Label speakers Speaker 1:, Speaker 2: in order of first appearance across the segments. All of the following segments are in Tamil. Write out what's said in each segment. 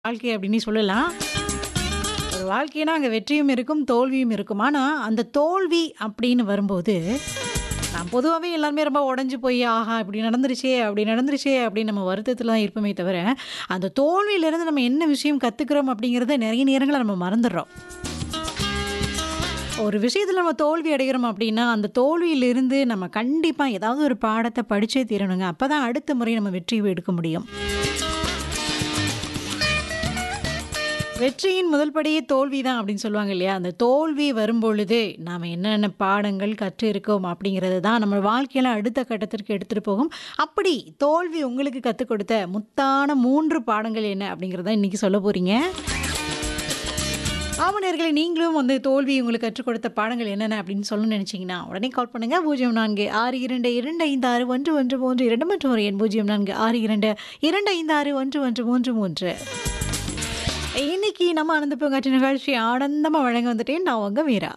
Speaker 1: வாழ்க்கை அப்படின்னு சொல்லலாம். ஒரு வாழ்க்கைனா அங்க வெற்றியும் இருக்கும், தோல்வியும் இருக்கும். ஆனா, அந்த தோல்வி அப்படின்னு வரும்போது, நான் பொதுவாவே எல்லாருமே ரொம்ப உடைஞ்சு போய், ஆஹா! இப்படி நடந்துருச்சே, அப்படி நடந்துருச்சே அப்படின்னு நம்ம வருத்தத்தில தான் இருப்போமே தவிர, அந்த தோல்வியிலிருந்து நம்ம என்ன விஷயம் கத்துக்கிறோம் அப்படிங்கிறத நெறைய நேரங்கள்ல நம்ம மறந்துடுறோம். ஒரு விஷயத்துல நம்ம தோல்வி அடைகிறோம் அப்படின்னா, அந்த தோல்வியிலிருந்து நம்ம கண்டிப்பா ஏதாவது ஒரு பாடத்த படிச்சே தீரணுங்க. அப்பதான் அடுத்த முறை நம்ம வெற்றி எடுக்க முடியும். வெற்றியின் முதல் படியே தோல்வி தான் அப்படின்னு சொல்லுவாங்க இல்லையா? அந்த தோல்வி வரும்பொழுது, நாம என்னென்ன பாடங்கள் கற்று இருக்கோம் அப்படிங்கிறது தான் நம்ம வாழ்க்கையில அடுத்த கட்டத்திற்கு எடுத்துட்டு போகும். அப்படி தோல்வி உங்களுக்கு கத்துக் கொடுத்த முத்தான 3 பாடங்கள் என்ன அப்படிங்கிறத இன்னைக்கு சொல்ல போறீங்க. ஆமா நேயர்களே, நீங்களும் வந்து தோல்வி உங்களுக்கு கற்றுக் கொடுத்த பாடங்கள் என்னென்ன அப்படின்னு சொல்லணும்னு நினைச்சீங்கன்னா, உடனே கால் பண்ணுங்க 0462256113 மற்றும் ஒரு எண் 0462256133. இன்னைக்கு நம்ம ஆனந்த பூங்காற்று நிகழ்ச்சி ஆனந்தமா வழங்க வந்துட்டேன். நான் உங்க மீரா.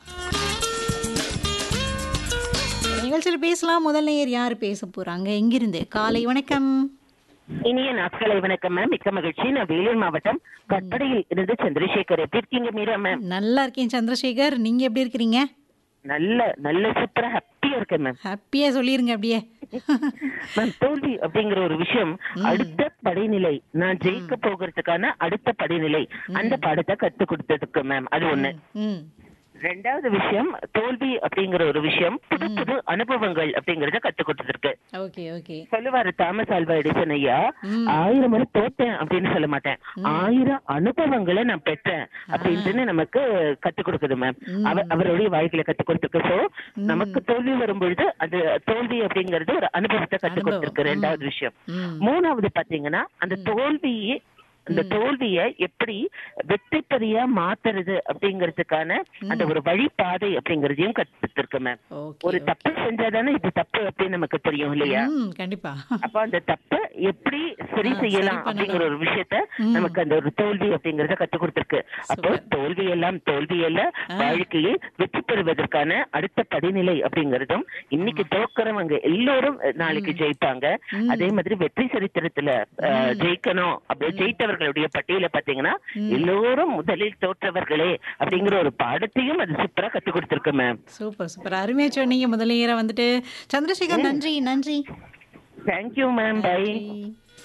Speaker 1: நிகழ்ச்சியில பேசலாம். முதல் நேயர் யார் பேச போறாங்க? எங்கிருந்து? காலை வணக்கம்.
Speaker 2: இனிய நாட்களை வணக்கம் மேம் மிக்க மகிழ்ச்சி நான் வேலூர் மாவட்டம் கட்டடையில் இருந்து சந்திரசேகர் எப்படி இருக்கீங்க மீரா மேம்
Speaker 1: நல்லா இருக்கேன் சந்திரசேகர். நீங்க எப்படி இருக்கிறீங்க?
Speaker 2: நல்ல நல்ல சூப்பரா ஹாப்பியா இருக்கேன் மேம்
Speaker 1: ஹாப்பியா சொல்லிருங்க அப்படியே.
Speaker 2: மேம் தோல்வி அப்படிங்கிற ஒரு விஷயம்
Speaker 1: ம்.
Speaker 2: அடுத்த படிநிலை நான் ஜெயிக்க போகிறதுக்கான அடுத்த படிநிலை அந்த பாடத்தை கத்து கொடுத்ததுக்கு மேம் அது ஒண்ணு
Speaker 1: ம்.
Speaker 2: ரெண்டாவது விஷயம் தோல்வி அப்படிங்கிற ஒரு விஷயம் புது
Speaker 1: ம்.
Speaker 2: புது அனுபவங்கள் அப்படிங்கறத கத்து கொடுத்திருக்கு
Speaker 1: ஓகே, ஓகே.
Speaker 2: சொல்லுவாரு தாமஸ் ஆல்வா எடிசன் ஐயா
Speaker 1: ம்.
Speaker 2: ஆயிரம் முறை தோத்தேன் அப்படின்னு சொல்ல மாட்டேன்
Speaker 1: ம்.
Speaker 2: ஆயிரம் அனுபவங்களை நான் பெற்றேன் அப்படின்னு நமக்கு கத்து கொடுக்குது மேம்
Speaker 1: ம்.
Speaker 2: அவ- அவருடைய வாழ்க்கையில கத்து கொடுத்துருக்கு சோ
Speaker 1: ம்.
Speaker 2: நமக்கு தோல்வி வரும்பொழுது அது தோல்வி அப்படிங்கறது ஒரு அனுபவத்தை கத்து
Speaker 1: அனுபவம்.
Speaker 2: கொடுத்துருக்கு
Speaker 1: ம்.
Speaker 2: ரெண்டாவது விஷயம்
Speaker 1: ம்.
Speaker 2: மூணாவது பாத்தீங்கன்னா அந்த
Speaker 1: ம்.
Speaker 2: தோல்வியே அந்த
Speaker 1: ம்.
Speaker 2: தோல்விய எப்படி வெற்றிப்படியா மாத்துறது அப்படிங்கறதுக்கான அந்த
Speaker 1: ம்.
Speaker 2: ஒரு வழிபாதை அப்படிங்கறதையும் கத்துருக்கு மேம்
Speaker 1: ஓகே,
Speaker 2: ஒரு
Speaker 1: ஓகே.
Speaker 2: தப்பு செஞ்சாதானே இது தப்பு அப்படின்னு நமக்கு தெரியும் இல்லையா
Speaker 1: ம், கண்டிப்பா.
Speaker 2: அப்ப அந்த தப்ப எப்படி சரி
Speaker 1: ஆ,
Speaker 2: செய்யலாம்
Speaker 1: சரி
Speaker 2: அப்படிங்கிற
Speaker 1: பண்ணணும்.
Speaker 2: ஒரு விஷயத்த
Speaker 1: ம்.
Speaker 2: நமக்கு அந்த ஒரு தோல்வி அப்படிங்கறத கத்து கொடுத்திருக்கு அப்போ
Speaker 1: சூப்பர்.
Speaker 2: தோல்வி எல்லாம் தோல்வி அல்ல
Speaker 1: ஆ.
Speaker 2: வாழ்க்கையில் வெற்றி பெறுவதற்கான அடுத்த படிநிலை அப்படிங்கறதும் இன்னைக்கு தோக்குறவங்க எல்லோரும் நாளைக்கு
Speaker 1: ம்.
Speaker 2: ஜெயிப்பாங்க
Speaker 1: ம்.
Speaker 2: அதே மாதிரி வெற்றி சரித்திரத்துல அஹ்,
Speaker 1: ம்.
Speaker 2: ஜெயிக்கணும் அப்படி
Speaker 1: ம்.
Speaker 2: ஜெயித்தவர்களுடைய பட்டியல பாத்தீங்கன்னா
Speaker 1: ம்.
Speaker 2: எல்லோரும் முதலில் தோற்றவர்களே அப்படிங்கிற ஒரு பாடத்தையும் அது சூப்பரா கத்து கொடுத்திருக்கு மேம்
Speaker 1: சூப்பர், சூப்பர். அருமையா சொன்னீங்க முதலியரா வந்துட்டு. சந்திரசேகர் நன்றி, நன்றி.
Speaker 2: தேங்க்யூ மேம் பை
Speaker 1: நன்றி.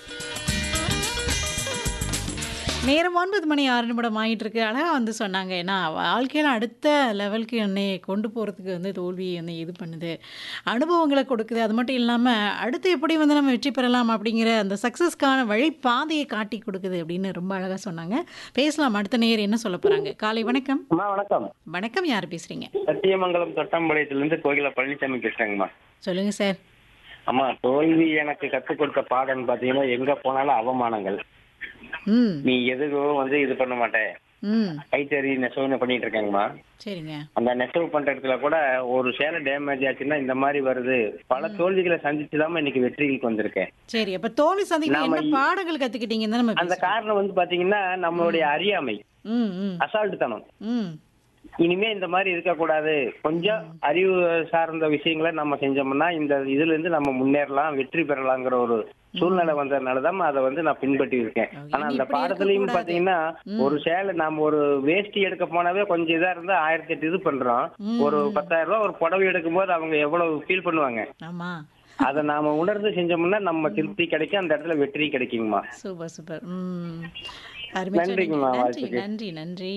Speaker 1: நேரம் 9 மணி 6 நிமிடம் ஆயிட்டு இருக்கு. அழகா வந்து சொன்னாங்க. ஏன்னா, வாழ்க்கையில அடுத்த லெவலுக்கு என்னைய கொண்டு போறதுக்கு வந்து தோல்வி என்னை இது பண்ணுது. அனுபவங்கள கொடுக்குது. அது மட்டும் இல்லாம, அடுத்து எப்படி வந்து நம்ம வெற்றி பெறலாம் அப்படிங்கிற அந்த சக்சஸ்க்கான வழிப்பாதையை காட்டிக் கொடுக்குது அப்படின்னு ரொம்ப அழகா சொன்னாங்க. பேசலாம். அடுத்த நேயர் என்ன சொல்லப் போறாங்க? காலை வணக்கம்.
Speaker 3: அம்மா வணக்கம்
Speaker 1: வணக்கம். யார் பேசுறீங்க?
Speaker 3: சத்தியமங்கலம் தொட்டாம்பாளையத்திலிருந்து கோகிலா பழனிசாமி பேசுறேங்கம்மா
Speaker 1: சொல்லுங்க சார்.
Speaker 3: அம்மா தோல்வி எனக்கு கற்றுக் கொடுத்த பாடம்னு பார்த்தீங்கன்னா எங்க போனாலும் அவமானங்கள்
Speaker 1: ம்.
Speaker 3: நீ எதுக்கும் வந்து இது பண்ண மாட்டேன்
Speaker 1: ம்.
Speaker 3: கைத்தறி நெசவுன்னு பண்ணிட்டு இருக்கேங்கம்மா
Speaker 1: சரிங்க.
Speaker 3: அந்த நெசவு பண்ற இடத்துல கூட ஒரு சேலை டேமேஜ் ஆச்சுன்னா இந்த மாதிரி வருது பல தோல்விகளை சந்திச்சுதான் இன்னைக்கு வெற்றிகளுக்கு வந்திருக்கேன்
Speaker 1: சரி. அப்ப தோல்வி சந்திக்கும்
Speaker 3: நாம
Speaker 1: என்ன
Speaker 3: இ-
Speaker 1: பாடங்கள் கத்துக்கிட்டீங்கன்னு தான் நம்ம
Speaker 3: அந்த
Speaker 1: பேசுறோம்.
Speaker 3: காரணம் வந்து பாத்தீங்கன்னா நம்மளுடைய அறியாமை
Speaker 1: ம், ம்.
Speaker 3: அசால்ட்டுத்தனம்
Speaker 1: ம்.
Speaker 3: இனிமே இந்த மாதிரி இருக்கக்கூடாது கொஞ்சம் அறிவு சார்ந்த விஷயங்களை நம்ம செஞ்சோம்னா இந்த இதுல இருந்து நம்ம முன்னேறலாம் வெற்றி பெறலாங்கிற ஒரு சூழ்நிலை வந்ததுனாலதான் அதை வந்து நான் பின்பற்றி இருக்கேன்
Speaker 1: ஓ,
Speaker 3: ஆனா
Speaker 1: இனி
Speaker 3: அந்த
Speaker 1: இப்படி
Speaker 3: பாடத்துலயும்
Speaker 1: இருக்கக்கூடாது.
Speaker 3: பாத்தீங்கன்னா
Speaker 1: ம்.
Speaker 3: ஒரு சேலை நாம ஒரு வேஷ்டி எடுக்க போனாவே கொஞ்சம் இதா இருந்தா ஆயிரத்தி எட்டு இது பண்றோம்
Speaker 1: ம்.
Speaker 3: ஒரு பத்தாயிரம் ரூபாய் ஒரு புடவை எடுக்கும் போது அவங்க எவ்வளவு ஃபீல் பண்ணுவாங்க
Speaker 1: ஆமா.
Speaker 3: அதை நாம உணர்ந்து செஞ்சோம்னா நம்ம திருப்தி கிடைக்கும் அந்த இடத்துல வெற்றி கிடைக்குங்கம்மா
Speaker 1: சூப்பர், சூப்பர். ம். அருமையா சொன்னீங்க.
Speaker 3: நன்றிங்கம்மா,
Speaker 1: நன்றி,
Speaker 3: வாழ்த்துக்கள்.
Speaker 1: நன்றி, நன்றி.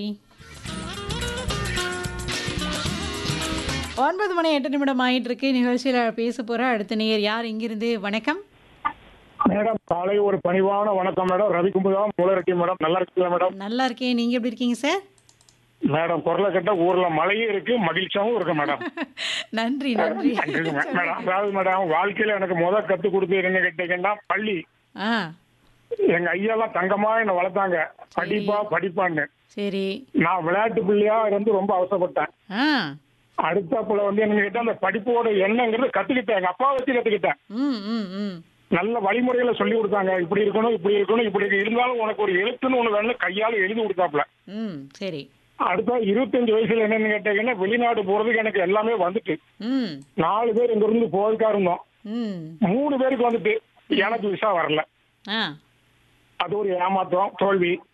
Speaker 1: 9 மணி 8 நிமிடம் ஆயிட்டு இருக்கு. நிகழ்ச்சியில பேச போற அடுத்த நேயர் யார் இங்கிருந்து? வணக்கம்.
Speaker 4: மேடம் காலை ஒரு பணிவான வணக்கம் மேடம் ரவிக்குமுதம் மூலரெட்டி மேடம் நல்லா இருக்கீங்களா மேடம்
Speaker 1: நல்லா இருக்கேன். நீங்க எப்படி இருக்கீங்க சார்?
Speaker 4: மேடம் குரலை கேட்ட ஊர்ல மழையும் இருக்கு மகிழ்ச்சியாவும் இருக்கு மேடம்
Speaker 1: நன்றி, நன்றி.
Speaker 4: நன்றிங்க மே- மேடம் அதாவது மேடம் வாழ்க்கையில எனக்கு முதல் கத்து கொடுத்தது என்ன கேட்டீங்கன்னா பள்ளி
Speaker 1: ஆ,
Speaker 4: எங்க ஐயாலாம் தங்கமா என்ன வளர்த்தாங்க படிப்பா படிப்பான்னு
Speaker 1: சரி.
Speaker 4: நான் விளையாட்டு பிள்ளையா இருந்து ரொம்ப அவசரப்பட்டேன்
Speaker 1: ஆ.
Speaker 4: அடுத்தாப்புல வந்து என்ன கேட்டா அந்த படிப்போட எண்ணங்கிறது கத்துக்கிட்டேன் எங்க அப்பா வச்சு கத்துக்கிட்டேன்
Speaker 1: ம், ம், ம்.
Speaker 4: நல்ல வழிமுறைகளை சொல்லி கொடுத்தாங்க இப்படி இருக்கணும் இப்படி இருக்கணும் இப்படி இருக்கு. இருந்தாலும் உனக்கு ஒரு எழுத்துன்னு ஒண்ணு வேணும் கையால எழுதி கொடுத்தாப்புல
Speaker 1: ம், சரி.
Speaker 4: அடுத்த இருபத்தஞ்சு வயசுல என்னன்னு கேட்டீங்கன்னா வெளிநாடு போறதுக்கு எனக்கு எல்லாமே வந்துட்டு
Speaker 1: ம்,
Speaker 4: நாலு பேர் இங்க இருந்து போறதுக்கா இருந்தோம்
Speaker 1: ம்.
Speaker 4: மூணு பேருக்கு வந்துட்டு எனக்கு விசா வரல
Speaker 1: ஆ.
Speaker 4: அது ஒரு ஏமாற்றம் தோல்வி